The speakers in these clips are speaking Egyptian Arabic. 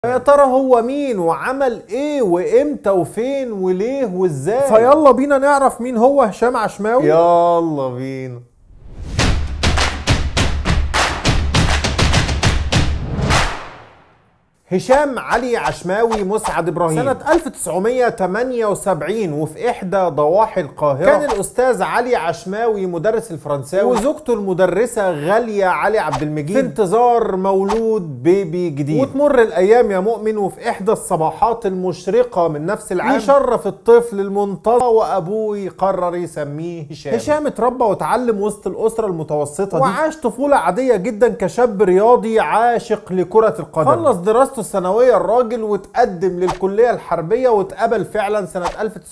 يا ترى هو مين وعمل ايه وامتى وفين وليه وازاي فيلا بينا نعرف مين هو هشام عشماوي يلا بينا هشام علي عشماوي مسعد ابراهيم سنة 1978 وفي احدى ضواحي القاهرة كان الاستاذ علي عشماوي مدرس الفرنساوي وزوجته المدرسة غالية علي عبد المجيد في انتظار مولود بيبي جديد وتمر الايام يا مؤمن وفي احدى الصباحات المشرقة من نفس العام يشرف الطفل المنتظر وابوه قرر يسميه هشام هشام اتربى واتعلم وسط الاسرة المتوسطة دي وعاش طفولة عادية جدا كشاب رياضي عاشق لكرة القدم خلص دراسته الثانويه الراجل وتقدم للكليه الحربيه واتقبل فعلا سنه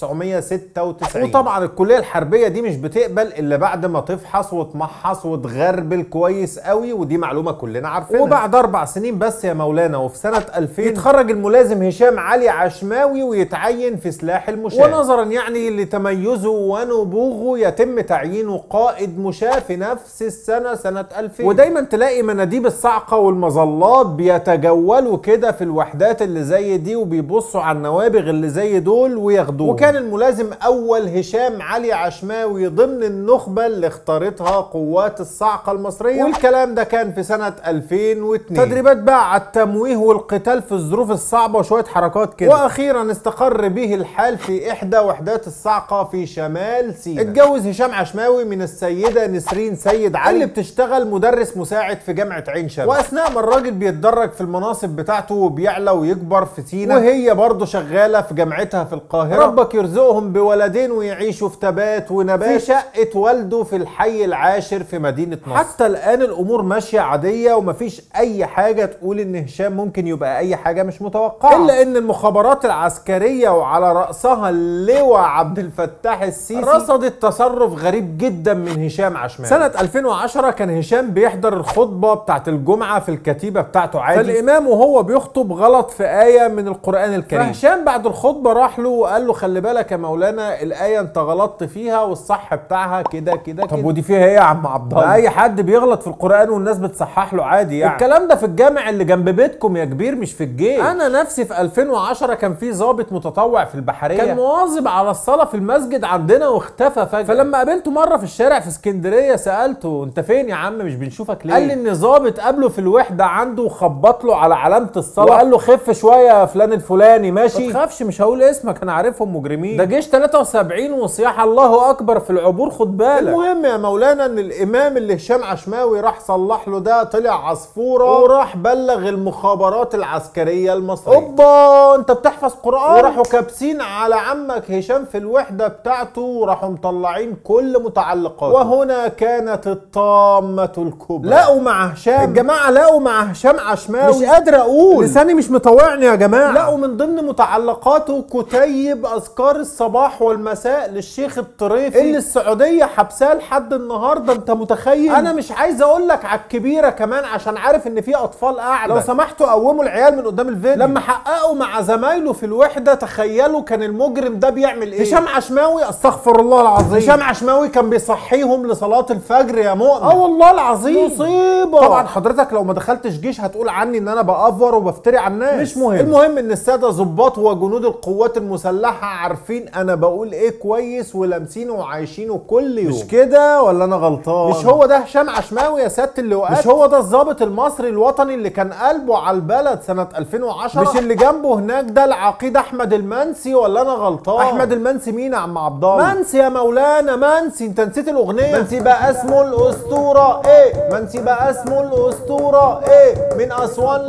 1996 وطبعا الكليه الحربيه دي مش بتقبل الا بعد ما تفحص وتمحص وتغربل كويس قوي ودي معلومه كلنا عارفينها وبعد اربع سنين بس يا مولانا وفي سنه 2000 يتخرج الملازم هشام علي عشماوي ويتعين في سلاح المشاة ونظرا يعني لتميزه ونبوغه يتم تعيينه قائد مشاة في نفس السنه سنه 2000 ودايما تلاقي مناديب الصعقه والمظلات بيتجولوا كده كده في الوحدات اللي زي دي وبيبصوا على النوابغ اللي زي دول وياخدوهم وكان الملازم اول هشام علي عشماوي ضمن النخبه اللي اختارتها قوات الصاعقه المصريه والكلام ده كان في سنه 2002 تدريبات بقى على التمويه والقتال في الظروف الصعبه وشويه حركات كده واخيرا استقر به الحال في احدى وحدات الصاعقه في شمال سيناء اتجوز هشام عشماوي من السيده نسرين سيد علي اللي بتشتغل مدرس مساعد في جامعه عين شمس واثناء ما الراجل بيتدرج في المناصب بتاعته وبيعلى ويكبر في سينا وهي برضه شغاله في جامعتها في القاهره ربك يرزقهم بولدين ويعيشوا في تبات ونبات في شقه والده في الحي العاشر في مدينه نصر حتى الان الامور ماشيه عاديه ومفيش اي حاجه تقول ان هشام ممكن يبقى اي حاجه مش متوقعه الا ان المخابرات العسكريه وعلى راسها اللواء عبد الفتاح السيسي رصدت تصرف غريب جدا من هشام عشمان سنه 2010 كان هشام بيحضر الخطبه بتاعت الجمعه في الكتيبه بتاعته عادي فالامام وهو بيخطب غلط في آية من القرآن الكريم فهشام بعد الخطبة راح له وقال له خلي بالك يا مولانا الآية أنت غلطت فيها والصح بتاعها كده كده طب ودي فيها إيه يا عم عبد الله؟ أي حد بيغلط في القرآن والناس بتصحح له عادي يعني الكلام ده في الجامع اللي جنب بيتكم يا كبير مش في الجيش أنا نفسي في 2010 كان في ضابط متطوع في البحرية كان مواظب على الصلاة في المسجد عندنا واختفى فجأة فلما قابلته مرة في الشارع في اسكندرية سألته أنت فين يا عم مش بنشوفك ليه؟ قال لي إن ضابط قابله في الوحدة عنده وخبط له على علامة الصلاة وقال له خف شويه يا فلان الفلاني ماشي ما تخافش مش هقول اسمك انا عارفهم مجرمين ده جيش 73 وصياح الله اكبر في العبور خد بالك المهم يا مولانا ان الامام اللي هشام عشماوي راح صلح له ده طلع عصفوره وراح بلغ المخابرات العسكريه المصريه اوبا انت بتحفظ قران وراحوا كابسين على عمك هشام في الوحده بتاعته وراحوا مطلعين كل متعلقاته وهنا كانت الطامه الكبرى لقوا مع هشام الجماعه لقوا مع هشام عشماوي مش قادر اقول لساني مش مطوعني يا جماعه لقوا من ضمن متعلقاته كتيب اذكار الصباح والمساء للشيخ الطريفي اللي السعوديه حبساه لحد النهارده انت متخيل انا مش عايز اقول لك على الكبيره كمان عشان عارف ان في اطفال قاعده لو سمحتوا قوموا العيال من قدام الفيديو لما حققوا مع زمايله في الوحده تخيلوا كان المجرم ده بيعمل ايه هشام عشماوي استغفر الله العظيم هشام عشماوي كان بيصحيهم لصلاه الفجر يا مؤمن اه والله العظيم مصيبه طبعا حضرتك لو ما دخلتش جيش هتقول عني ان انا بافور وبفتري على الناس مش مهم المهم ان الساده ضباط وجنود القوات المسلحه عارفين انا بقول ايه كويس ولامسينه وعايشينه كل يوم مش كده ولا انا غلطان مش هو ده هشام عشماوي يا سياده اللواءات مش هو ده الضابط المصري الوطني اللي كان قلبه على البلد سنه 2010 مش اللي جنبه هناك ده العقيد احمد المنسي ولا انا غلطان احمد المنسي مين يا عم عبد الله منسي يا مولانا منسي انت نسيت الاغنيه منسي بقى اسمه الاسطوره ايه منسي بقى اسمه الاسطوره ايه من اسوان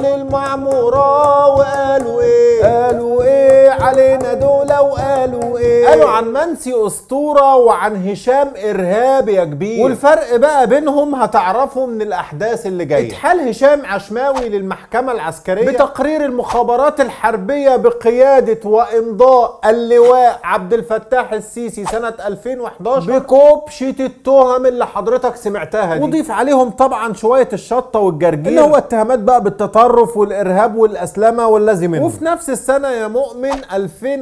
للمعموره وقالوا ايه قالوا ايه علينا دول وقالوا ايه قالوا عن منسي اسطوره وعن هشام ارهابي يا كبير والفرق بقى بينهم هتعرفه من الاحداث اللي جايه اتحال هشام عشماوي للمحكمه العسكريه بتقرير المخابرات الحربيه بقياده وامضاء اللواء عبد الفتاح السيسي سنه 2011 بكبشه التهم اللي حضرتك سمعتها دي وضيف عليهم طبعا شويه الشطه والجرجير اللي هو اتهامات بقى بالتطرف والارهاب والاسلمه واللازم منه وفي نفس السنه يا مؤمن 2011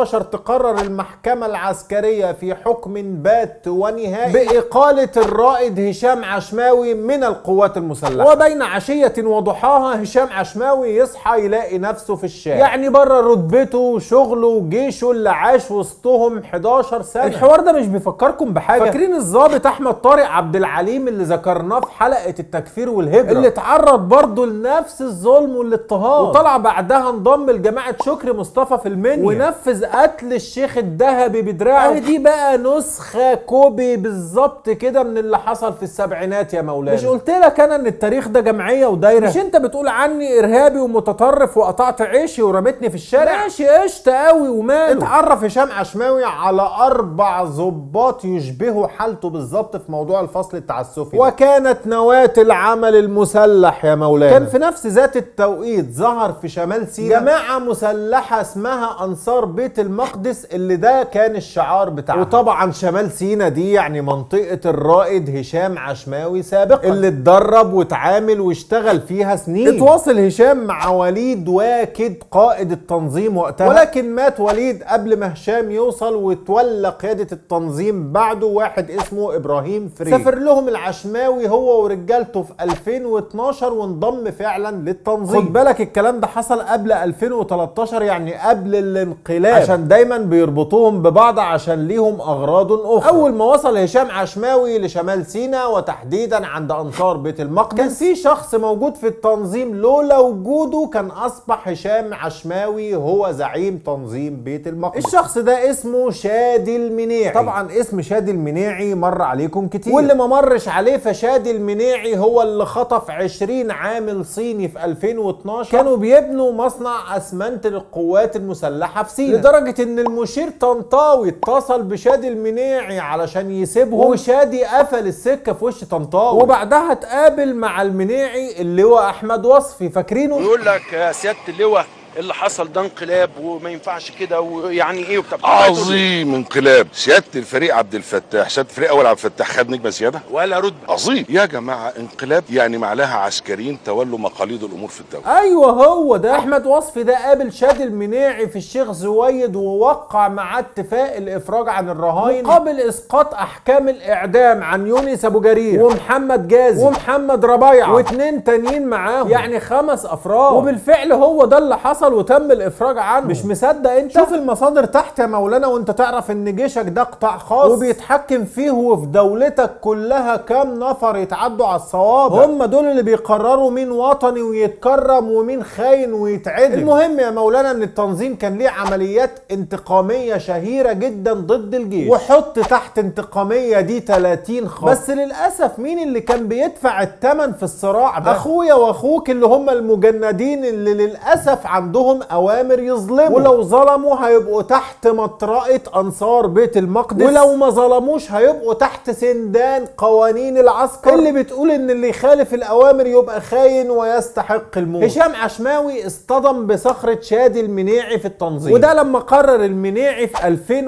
2013 تقرر المحكمة العسكرية في حكم بات ونهائي بإقالة الرائد هشام عشماوي من القوات المسلحة وبين عشية وضحاها هشام عشماوي يصحى يلاقي نفسه في الشارع يعني بره رتبته وشغله وجيشه اللي عاش وسطهم 11 سنة الحوار ده مش بيفكركم بحاجة فاكرين الضابط أحمد طارق عبد العليم اللي ذكرناه في حلقة التكفير والهجرة اللي اتعرض برضه لنفس الظلم والاضطهاد وطلع بعدها انضم لجماعة شكري مصطفى في المنيا ونفذ قتل الشيخ الذهبي بدراعه دي بقى نسخة كوبي بالظبط كده من اللي حصل في السبعينات يا مولانا مش قلت لك انا ان التاريخ ده جمعية ودايرة مش انت بتقول عني ارهابي ومتطرف وقطعت عيشي ورمتني في الشارع ماشي قشطة قوي وماله اتعرف هشام عشماوي على اربع ظباط يشبهوا حالته بالظبط في موضوع الفصل التعسفي ده. وكانت نواة العمل المسلح يا مولانا كان في نفس ذات التوقيت ظهر في شمال سيناء جماعة مسلحة اسمها انصار بيت المقدس اللي ده كان الشعار بتاعها وطبعا شمال سيناء دي يعني منطقة الرائد هشام عشماوي سابقا اللي اتدرب واتعامل واشتغل فيها سنين اتواصل هشام مع وليد واكد قائد التنظيم وقتها ولكن مات وليد قبل ما هشام يوصل وتولى قيادة التنظيم بعده واحد اسمه ابراهيم فريد سافر لهم العشماوي هو ورجالته في 2012 وانضم فعلا للتنظيم خد بالك الكلام ده حصل قبل 2013 يعني قبل الانقلاب عشان دايما بيربطوهم ببعض عشان ليهم اغراض اخرى اول ما وصل هشام عشماوي لشمال سيناء وتحديدا عند انصار بيت المقدس كان في شخص موجود في التنظيم لولا وجوده كان اصبح هشام عشماوي هو زعيم تنظيم بيت المقدس الشخص ده اسمه شادي المنيعي طبعا اسم شادي المنيعي مر عليكم كتير واللي ما مرش عليه فشادي المنيعي هو اللي خطف 20 عامل صيني في 2012 كانوا بيبنوا مصنع اسمنت للقوات المسلحه في سيناء لدرجه ان المشير طنطاوي اتصل بشادي المنيعي علشان يسيبهم وشادي قفل السكه في وش طنطاوي وبعدها اتقابل مع المنيعي اللواء احمد وصفي فاكرينه يقول لك يا سياده اللواء اللي حصل ده انقلاب وما ينفعش كده ويعني ايه وبتاع عظيم انقلاب سياده الفريق عبد الفتاح سياده الفريق اول عبد الفتاح خد نجمه زياده ولا رد عظيم يا جماعه انقلاب يعني معناها عسكريين تولوا مقاليد الامور في الدوله ايوه هو ده احمد وصفي ده قابل شادي المنيعي في الشيخ زويد ووقع معاه اتفاق الافراج عن الرهاين مقابل اسقاط احكام الاعدام عن يونس ابو جرير ومحمد جازي ومحمد ربيعه واثنين تانيين معاهم يعني خمس افراد وبالفعل هو ده اللي حصل وتم الافراج عنه مش مصدق انت شوف المصادر تحت يا مولانا وانت تعرف ان جيشك ده قطاع خاص وبيتحكم فيه وفي دولتك كلها كام نفر يتعدوا على الصوابع هم دول اللي بيقرروا مين وطني ويتكرم ومين خاين ويتعدم المهم يا مولانا ان التنظيم كان ليه عمليات انتقاميه شهيره جدا ضد الجيش وحط تحت انتقاميه دي 30 خط بس للاسف مين اللي كان بيدفع الثمن في الصراع ده اخويا واخوك اللي هم المجندين اللي للاسف عندهم اوامر يظلموا ولو ظلموا هيبقوا تحت مطرقه انصار بيت المقدس ولو ما ظلموش هيبقوا تحت سندان قوانين العسكر اللي بتقول ان اللي يخالف الاوامر يبقى خاين ويستحق الموت هشام عشماوي اصطدم بصخره شادي المنيعي في التنظيم وده لما قرر المنيعي في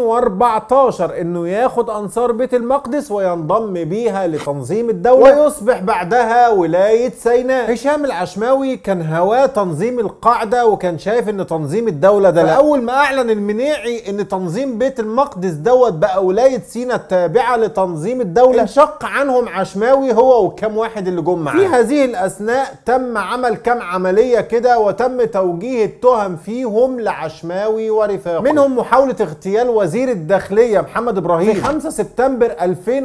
2014 انه ياخد انصار بيت المقدس وينضم بيها لتنظيم الدوله ويصبح بعدها ولايه سيناء هشام العشماوي كان هواه تنظيم القاعده وكان شايف ان تنظيم الدوله ده اول ما اعلن المنيعي ان تنظيم بيت المقدس دوت بقى ولايه سيناء التابعه لتنظيم الدوله انشق عنهم عشماوي هو وكام واحد اللي جم معاه في هذه الاثناء تم عمل كام عمليه كده وتم توجيه التهم فيهم لعشماوي ورفاقه منهم محاوله اغتيال وزير الداخليه محمد ابراهيم في 5 سبتمبر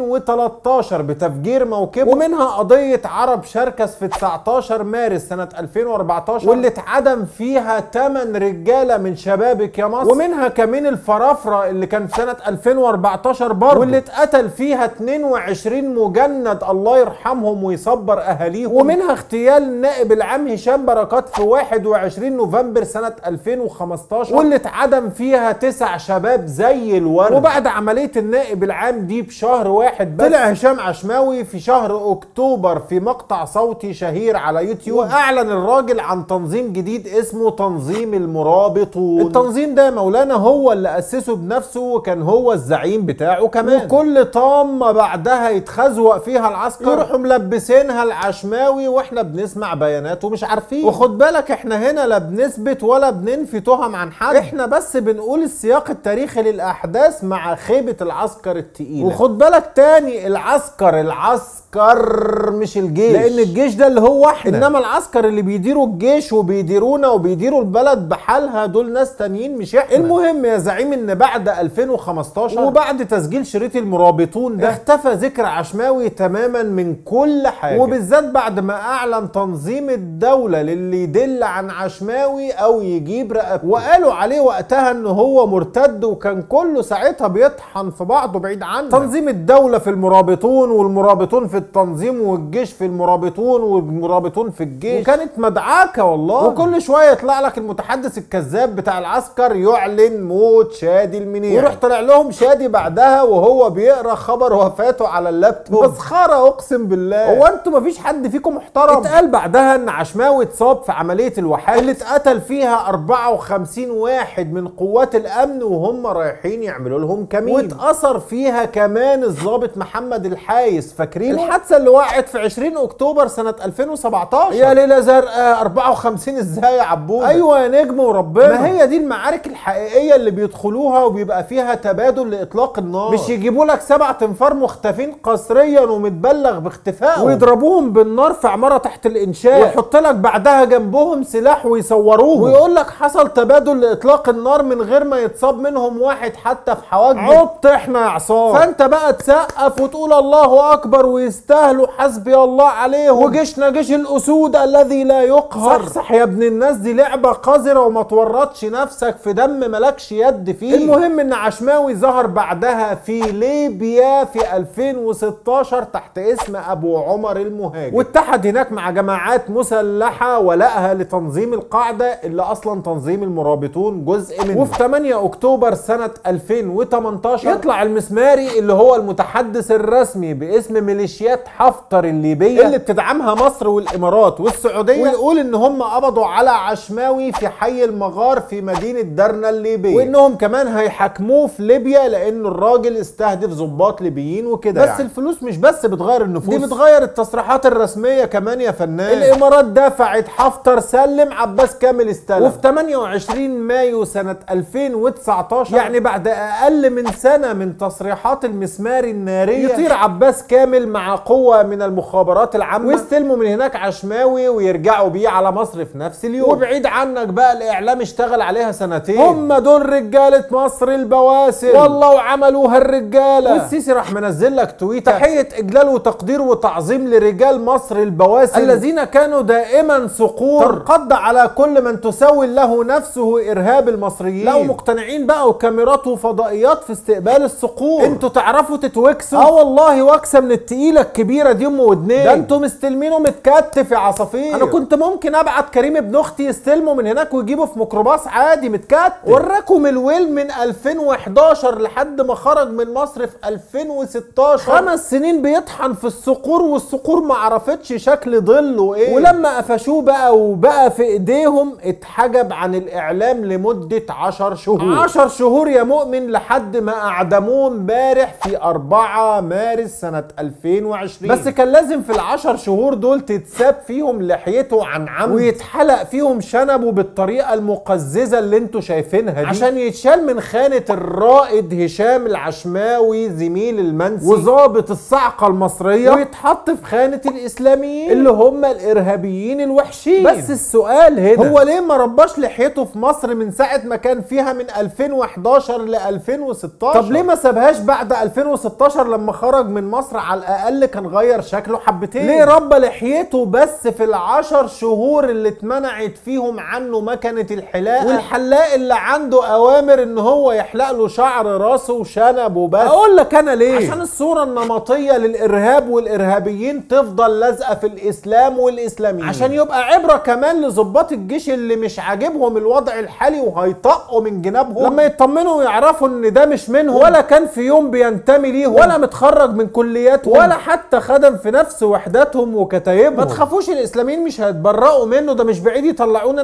2013 بتفجير موكبه ومنها قضيه عرب شركس في 19 مارس سنه 2014 واللي اتعدم فيها 8 رجاله من شبابك يا مصر ومنها كمين الفرافره اللي كان في سنه 2014 برضه واللي اتقتل فيها 22 مجند الله يرحمهم ويصبر اهاليهم ومنها اغتيال النائب العام هشام بركات في 21 نوفمبر سنه 2015 واللي اتعدم فيها تسع شباب زي الورد وبعد عمليه النائب العام دي بشهر واحد بس طلع هشام عشماوي في شهر اكتوبر في مقطع صوتي شهير على يوتيوب واعلن الراجل عن تنظيم جديد اسمه تنظيم تنظيم المرابطون التنظيم ده يا مولانا هو اللي اسسه بنفسه وكان هو الزعيم بتاعه كمان وكل طامه بعدها يتخزوق فيها العسكر يروحوا ملبسينها العشماوي واحنا بنسمع بيانات ومش عارفين وخد بالك احنا هنا لا بنثبت ولا بننفي تهم عن حد احنا بس بنقول السياق التاريخي للاحداث مع خيبه العسكر التقيله وخد بالك تاني العسكر العسكر مش الجيش لان الجيش ده اللي هو احنا انما العسكر اللي بيديروا الجيش وبيديرونا وبيديروا البلد بحالها دول ناس تانيين مش احنا المهم يا زعيم ان بعد 2015 وبعد تسجيل شريط المرابطون ده اختفى ذكر عشماوي تماما من كل حاجه وبالذات بعد ما اعلن تنظيم الدوله للي يدل عن عشماوي او يجيب رقبته وقالوا عليه وقتها ان هو مرتد وكان كله ساعتها بيطحن في بعضه بعيد عنه تنظيم الدوله في المرابطون والمرابطون في التنظيم والجيش في المرابطون والمرابطون في الجيش وكانت مدعاكه والله وكل شويه يطلع لك المتحدث الكذاب بتاع العسكر يعلن موت شادي المنيعي ويروح طلع لهم شادي بعدها وهو بيقرا خبر وفاته على اللابتوب مسخره اقسم بالله هو انتوا مفيش حد فيكم محترم اتقال بعدها ان عشماوي اتصاب في عمليه الوحات اللي اتقتل فيها 54 واحد من قوات الامن وهم رايحين يعملوا لهم كمين واتأثر فيها كمان الضابط محمد الحايس فاكرين الحادثه اللي وقعت في 20 اكتوبر سنه 2017 يا ليله زرقاء 54 ازاي يا عبود ايوه يا نجم وربنا ما هي دي المعارك الحقيقيه اللي بيدخلوها وبيبقى فيها تبادل لاطلاق النار مش يجيبوا لك سبع تنفار مختفين قسريا ومتبلغ باختفائهم ويضربوهم بالنار في عماره تحت الانشاء ويحط لك بعدها جنبهم سلاح ويصوروه ويقول لك حصل تبادل لاطلاق النار من غير ما يتصاب منهم واحد حتى في حواجبه عبط احنا يا عصام فانت بقى تسقف وتقول الله اكبر ويستاهلوا حسبي الله عليهم وجيشنا جيش الاسود الذي لا يقهر صح يا ابن الناس دي لعبه قذره وما تورطش نفسك في دم مالكش يد فيه المهم ان عشماوي ظهر بعدها في ليبيا في 2016 تحت اسم ابو عمر المهاجر واتحد هناك مع جماعات مسلحه ولقها لتنظيم القاعده اللي اصلا تنظيم المرابطون جزء منه وفي 8 اكتوبر سنه 2018 يطلع المسماري اللي هو المتحدث الرسمي باسم ميليشيات حفتر الليبيه اللي بتدعمها مصر والامارات والسعوديه ويقول ان هم قبضوا على عشماوي في حي المغار في مدينه درنا الليبيه وانهم كمان هيحاكموه في ليبيا لان الراجل استهدف ضباط ليبيين وكده بس يعني. الفلوس مش بس بتغير النفوس دي بتغير التصريحات الرسميه كمان يا فنان الامارات دفعت حفتر سلم عباس كامل استلم وفي 28 مايو سنه 2019 يعني بعد اقل من سنه من تصريحات المسماري الناريه يطير عباس كامل مع قوه من المخابرات العامه ويستلموا من هناك عشماوي ويرجعوا بيه على مصر في نفس اليوم وبعيد عنك بقى الاعلام اشتغل عليها سنتين هم دول رجاله مصر البواسل والله وعملوها الرجاله والسيسي راح منزل لك تويتر تحيه اجلال وتقدير وتعظيم لرجال مصر البواسل الذين كانوا دائما صقور تنقض على كل من تسول له نفسه ارهاب المصريين لو مقتنعين بقى وكاميرات وفضائيات في استقبال الصقور انتوا تعرفوا تتوكسوا اه والله واكسه من التقيله الكبيره دي ام ودنين ده انتوا مستلمينه متكتف يا عصافير انا كنت ممكن ابعت كريم ابن اختي يستلمه من هناك ويجيبه في ميكروباص عادي متكتف وراكم الويل من 2011 لحد ما خرج من مصر في 2016 خمس سنين بيطحن في الصقور والصقور ما عرفتش شكل ظله ايه ولما قفشوه بقى وبقى في ايديهم اتحجب عن الاعلام لمده 10 شهور 10 شهور يا مؤمن لحد ما اعدموه امبارح في 4 مارس سنه 2020 بس كان لازم في العشر شهور دول تتساب فيهم لحيته عن عمد ويتحلق فيهم شنبه بالطريقه المقززه اللي انتوا شايفينها دي عشان يتشال من خانه الرائد هشام العشماوي زميل المنسي وظابط الصعقه المصريه ويتحط في خانه الاسلاميين اللي هم الارهابيين الوحشين بس السؤال هنا هو ليه ما رباش لحيته في مصر من ساعه ما كان فيها من 2011 ل 2016 طب ليه ما سابهاش بعد 2016 لما خرج من مصر على الاقل كان غير شكله حبتين ليه ربى لحيته بس في العشر شهور اللي اتمنعت فيهم عنه مكنه الحلاقه والحلاق اللي عنده اوامر ان هو يحلق له شعر راسه وشنبه بس اقول لك انا ليه عشان الصوره النمطيه للارهاب والارهابيين تفضل لازقه في الاسلام والاسلاميين عشان يبقى عبره كمان لظباط الجيش اللي مش عاجبهم الوضع الحالي وهيطقوا من جنابهم لما يطمنوا ويعرفوا ان ده مش منهم ولا كان في يوم بينتمي ليهم ولا متخرج من كلياتهم ولا حتى خدم في نفس وحداتهم وكتايبهم ما تخافوش الاسلاميين مش هيتبرئوا منه ده مش بعيد يطلعونا انا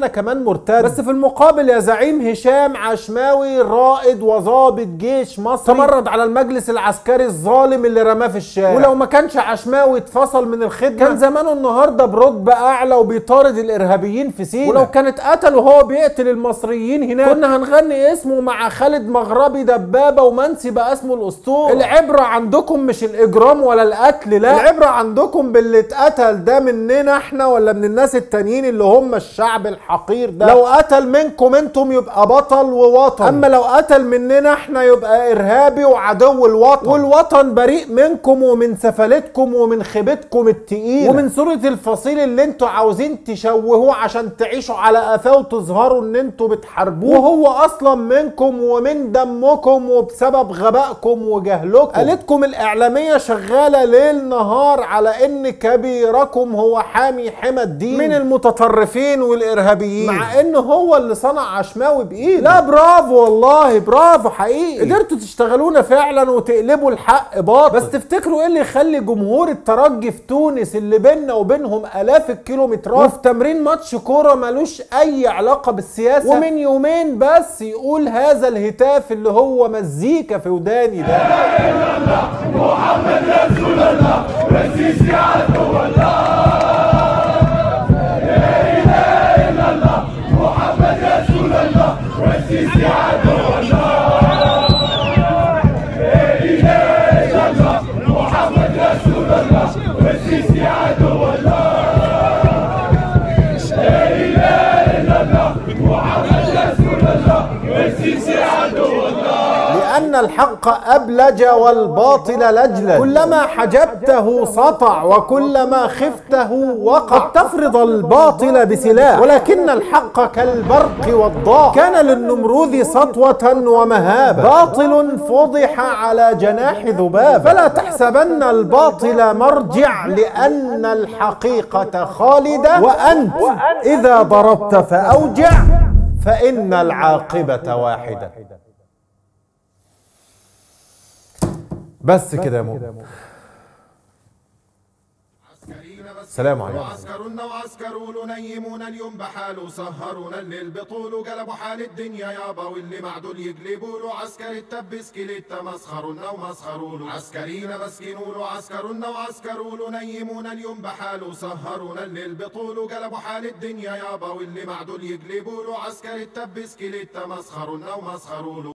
انا كمان مرتد بس في المقابل يا زعيم هشام عشماوي رائد وظابط جيش مصري تمرد على المجلس العسكري الظالم اللي رماه في الشارع ولو ما كانش عشماوي اتفصل من الخدمه كان زمانه النهارده برتبه اعلى وبيطارد الارهابيين في سينا ولو كانت قتل وهو بيقتل المصريين هناك كنا هنغني اسمه مع خالد مغربي دبابه ومنسي بقى اسمه الاسطول العبره عندكم مش الاجرام ولا القتل لا العبره عندكم باللي اتقتل ده مننا احنا ولا من الناس التانيين اللي هم الشعب الحقير ده لو قتل منكم انتم يبقى بطل ووطن اما لو قتل مننا احنا يبقى ارهابي وعدو الوطن والوطن بريء منكم ومن سفلتكم ومن خيبتكم التقيله ومن صوره الفصيل اللي انتوا عاوزين تشوهوه عشان تعيشوا على قفاه وتظهروا ان انتوا بتحاربوه وهو اصلا منكم ومن دمكم وبسبب غبائكم وجهلكم قالتكم الاعلاميه شغاله ليل نهار على ان كبيركم هو حامي حمى الدين من المتطرفين والارهابيين مع ان هو اللي صنع عشماوي بايده لا برافو والله برافو حقيقي قدرتوا تشتغلونا فعلا وتقلبوا الحق باطل بس تفتكروا ايه اللي يخلي جمهور الترجي في تونس اللي بيننا وبينهم الاف الكيلومترات وفي تمرين ماتش كوره ملوش اي علاقه بالسياسه ومن يومين بس يقول هذا الهتاف اللي هو مزيكا في وداني ده لأن الحق أبلج والباطل لجلج كلما حجبته سطع وكلما خفته وقع قد تفرض الباطل بسلاح ولكن الحق كالبرق والضاء كان للنمروذ سطوة ومهابة باطل فضح على جناح ذباب فلا تحسبن الباطل مرجع لأن الحقيقة خالدة وأنت إذا ضربت فأوجع فإن العاقبة واحدة بس كده يا مؤمن سلام عليكم وعسكرنا وعسكروا نيمون اليوم بحاله سهرونا الليل بطوله قلبوا حال الدنيا يابا واللي معدول يقلبوا له عسكر التب سكيلت مسخرونا ومسخروا له عسكرينا مسكينوا له عسكرنا وعسكروا نيمون اليوم بحاله سهرونا الليل بطوله قلبوا حال الدنيا يابا واللي معدول يقلبوا له عسكر التب سكيلت مسخرونا ومسخروا له